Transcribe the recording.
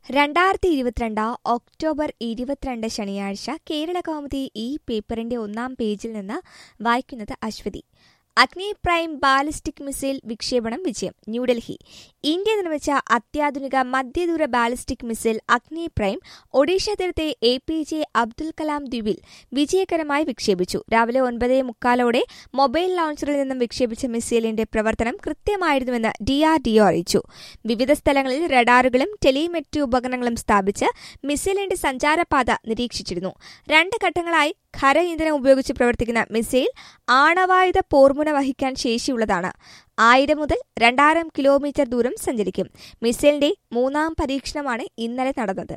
രണ്ടായിരത്തി ഇരുപത്തിരണ്ട് ഒക്ടോബർ ഇരുപത്തിരണ്ട് ശനിയാഴ്ച കേരള കൗമുദി ഈ പേപ്പറിന്റെ ഒന്നാം പേജിൽ നിന്ന് വായിക്കുന്നത് അശ്വതി അഗ്നി പ്രൈം ബാലിസ്റ്റിക് മിസൈൽ വിക്ഷേപണം വിജയം ന്യൂഡൽഹി ഇന്ത്യ നിർമ്മിച്ച അത്യാധുനിക മധ്യദൂര ballistic missile Agni prime Odisha തീരത്തെ A P J Abdul Kalam ദ്വീപിൽ വിജയകരമായി വിക്ഷേപിച്ചു രാവിലെ ഒൻപതേ മുക്കാലോടെ മൊബൈൽ ലോഞ്ചറിൽ നിന്നും വിക്ഷേപിച്ച മിസൈലിന്റെ പ്രവർത്തനം കൃത്യമായിരുന്നുവെന്ന് ഡിആർഡിഒ അറിയിച്ചു വിവിധ സ്ഥലങ്ങളിൽ റഡാറുകളും ടെലിമെട്രി ഉപകരണങ്ങളും സ്ഥാപിച്ച് മിസൈലിന്റെ സഞ്ചാരപാത നിരീക്ഷിച്ചിരുന്നു രണ്ട് ഘട്ടങ്ങളായി ഖര ഇന്ധനം ഉപയോഗിച്ച് പ്രവർത്തിക്കുന്ന മിസൈൽ ആണവായുധ പോർമുന വഹിക്കാൻ ശേഷിയുള്ളതാണ് ആയിരം മുതൽ രണ്ടായിരം കിലോമീറ്റർ ദൂരം സഞ്ചരിക്കും മിസൈലിന്റെ മൂന്നാം പരീക്ഷണമാണ് ഇന്നലെ നടന്നത്